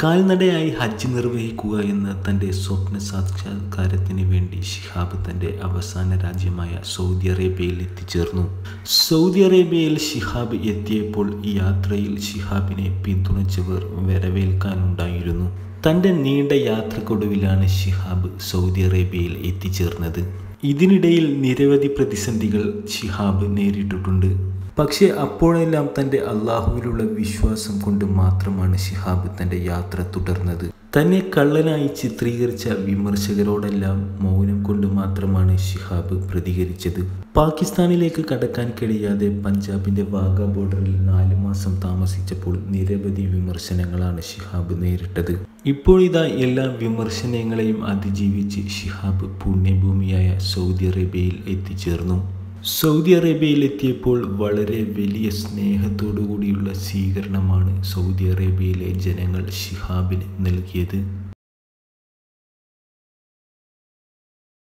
കാൽനടയായി ഹജ്ജ് നിർവഹിക്കുക എന്ന തൻ്റെ സ്വപ്ന സാക്ഷാത്കാരത്തിന് വേണ്ടി ഷിഹാബ് തൻ്റെ അവസാന രാജ്യമായ സൗദി അറേബ്യയിൽ എത്തിച്ചേർന്നു സൗദി അറേബ്യയിൽ ഷിഹാബ് എത്തിയപ്പോൾ യാത്രയിൽ ഷിഹാബിനെ പിന്തുണച്ചവർ വരവേൽക്കാനുണ്ടായിരുന്നു തൻ്റെ നീണ്ട യാത്രക്കൊടുവിലാണ് ഷിഹാബ് സൗദി അറേബ്യയിൽ എത്തിച്ചേർന്നത് ഇതിനിടയിൽ നിരവധി പ്രതിസന്ധികൾ ഷിഹാബ് നേരിട്ടിട്ടുണ്ട് പക്ഷേ അപ്പോഴെല്ലാം തൻ്റെ അള്ളാഹുവിലുള്ള വിശ്വാസം കൊണ്ട് മാത്രമാണ് ഷിഹാബ് തൻ്റെ യാത്ര തുടർന്നത് തന്നെ കള്ളനായി ചിത്രീകരിച്ച വിമർശകരോടെല്ലാം മൗനം കൊണ്ട് മാത്രമാണ് ഷിഹാബ് പ്രതികരിച്ചത് പാകിസ്ഥാനിലേക്ക് കടക്കാൻ കഴിയാതെ പഞ്ചാബിൻ്റെ വാഗ ബോർഡറിൽ നാല് മാസം താമസിച്ചപ്പോൾ നിരവധി വിമർശനങ്ങളാണ് ഷിഹാബ് നേരിട്ടത് ഇപ്പോഴിതാ എല്ലാ വിമർശനങ്ങളെയും അതിജീവിച്ച് ഷിഹാബ് പുണ്യഭൂമിയായ സൗദി അറേബ്യയിൽ എത്തിച്ചേർന്നു സൗദി അറേബ്യയിൽ എത്തിയപ്പോൾ വളരെ വലിയ സ്നേഹത്തോടു കൂടിയുള്ള സ്വീകരണമാണ് സൗദി അറേബ്യയിലെ ജനങ്ങൾ ഷിഹാബിന് നൽകിയത്